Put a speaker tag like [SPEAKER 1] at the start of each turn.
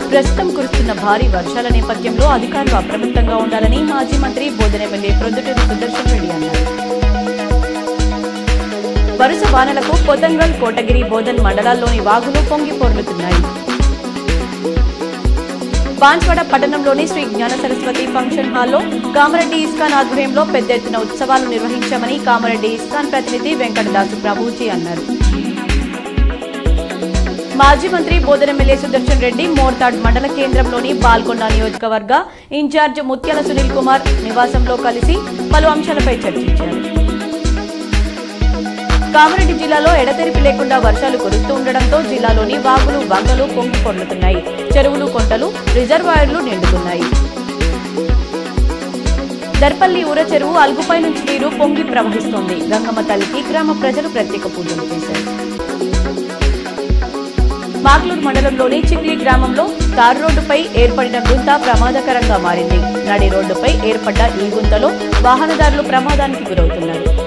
[SPEAKER 1] ప్రస్తుతం కురుస్తున్న భారీ వర్షాల నేపథ్యంలో అధికారులు అప్రమత్తంగా ఉండాలని మాజీ మంత్రి బోధన ఎమ్మెల్యే ప్రొద్దుటూరు సుదర్శన్ రెడ్డి అన్నారు వరుస వానలకు పొతంగల్ కోటగిరి బోధన్ మండలాల్లోని వాగులు పొంగి పొర్లుతున్నాయి బాన్స్వాడ పట్టణంలోని శ్రీ జ్ఞాన సరస్వతి ఫంక్షన్ హాల్లో కామారెడ్డి ఇస్కాన్ ఆధ్వర్యంలో పెద్ద ఎత్తున ఉత్సవాలు నిర్వహించామని కామారెడ్డి ఇస్కాన్ ప్రతినిధి వెంకటదాసు ప్రభుజీ అన్నారు మాజీ మంత్రి బోధన ఎమ్మెల్యే సుదర్శన్ రెడ్డి మోర్తాడ్ మండల కేంద్రంలోని బాల్కొండ నియోజకవర్గ ఇన్ఛార్జ్ ముత్యాల సునీల్ కుమార్ నివాసంలో కలిసి పలు అంశాలపై చర్చించారు కామారెడ్డి జిల్లాలో ఎడతెరిపి లేకుండా వర్షాలు కురుస్తూ ఉండడంతో జిల్లాలోని వాగులు వంగలు పొంగి పొర్లుతున్నాయి చెరువులు కొంటలు రిజర్వాయర్లు నిండుతున్నాయి దర్పల్లి ఊర చెరువు అల్గుపై నుంచి నీరు పొంగి ప్రవహిస్తోంది గంగమ్మ తల్లికి గ్రామ ప్రజలు ప్రత్యేక పూజలు చేశారు మాగ్లూరు మండలంలోని చిక్లీ గ్రామంలో తారు రోడ్డుపై ఏర్పడిన గుంత ప్రమాదకరంగా మారింది నడి రోడ్డుపై ఏర్పడ్డ ఈ గుంతలో వాహనదారులు ప్రమాదానికి గురవుతున్నారు